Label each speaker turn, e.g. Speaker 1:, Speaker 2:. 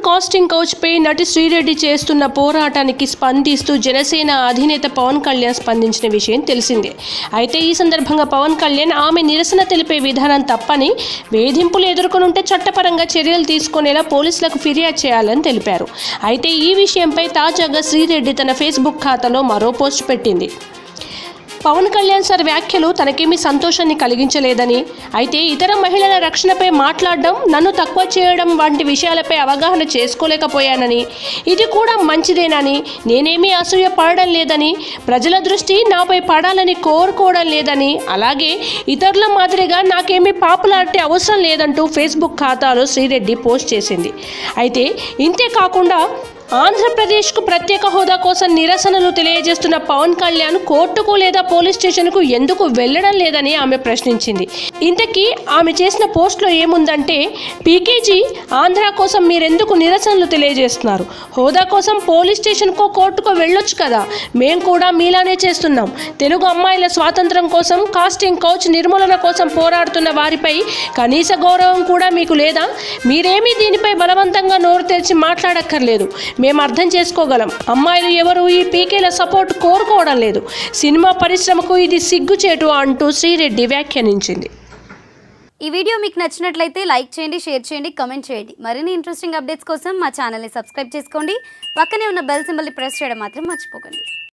Speaker 1: casting couch పై నటి శ్రీరెడ్డి చేస్తున్న పోరాటానికి స్పందిస్తూ జనసేన అధినేత పవన్ కళ్యాణ్ స్పందించిన విషయం తెలిసిందే అయితే ఈ సందర్భంగా పవన్ కళ్యాణ్ ఆమె నిరసన తెలిపే విధానం తప్పని వేధింపులు ఎదుర్కొనుంటే చట్టపరంగా చర్యలు తీసుకునేలా పోలీసులకు ఫిర్యాదు చేయాలని తెలిపారు అయితే ఈ విషయంపై తాజాగా శ్రీరెడ్డి తన ఫేస్బుక్ ఖాతాలో మరో పోస్ట్ పెట్టింది పవన్ కళ్యాణ్ సార్ వ్యాఖ్యలు తనకేమీ సంతోషాన్ని కలిగించలేదని అయితే ఇతర మహిళల రక్షణపై మాట్లాడడం నన్ను తక్కువ చేయడం వంటి విషయాలపై అవగాహన చేసుకోలేకపోయానని ఇది కూడా మంచిదేనని నేనేమీ అసూయ పడడం లేదని ప్రజల దృష్టి నాపై పడాలని కోరుకోవడం లేదని అలాగే ఇతరుల మాదిరిగా నాకేమీ పాపులారిటీ అవసరం లేదంటూ ఫేస్బుక్ ఖాతాలో శ్రీరెడ్డి పోస్ట్ చేసింది అయితే ఇంతే కాకుండా ఆంధ్రప్రదేశ్కు ప్రత్యేక హోదా కోసం నిరసనలు తెలియజేస్తున్న పవన్ కళ్యాణ్ కోర్టుకు లేదా పోలీస్ స్టేషన్కు ఎందుకు వెళ్ళడం లేదని ఆమె ప్రశ్నించింది ఇంతకీ ఆమె చేసిన పోస్ట్లో ఏముందంటే పీకేజీ ఆంధ్ర కోసం మీరెందుకు నిరసనలు తెలియజేస్తున్నారు హోదా కోసం పోలీస్ స్టేషన్కో కోర్టుకో వెళ్ళొచ్చు కదా మేం కూడా మీలానే చేస్తున్నాం తెలుగు అమ్మాయిల స్వాతంత్రం కోసం కాస్టింగ్ కౌచ్ నిర్మూలన కోసం పోరాడుతున్న వారిపై కనీస గౌరవం కూడా మీకు లేదా మీరేమీ దీనిపై బలవంతంగా నోరు తెరిచి మాట్లాడక్కర్లేదు మేము అర్థం చేసుకోగలం అమ్మాయిలు ఎవరు ఈ పీకేల సపోర్ట్ కోరుకోవడం లేదు సినిమా పరిశ్రమకు ఇది సిగ్గుచేటు అంటూ శ్రీరెడ్డి వ్యాఖ్యానించింది
Speaker 2: ఈ వీడియో మీకు నచ్చినట్లయితే లైక్ చేయండి షేర్ చేయండి కమెంట్ చేయండి మరిన్ని ఇంట్రెస్టింగ్ అప్డేట్స్ కోసం మా ఛానల్ని సబ్స్క్రైబ్ చేసుకోండి పక్కనే ఉన్న బెల్ సింబల్ని ప్రెస్ చేయడం మాత్రం మర్చిపోకండి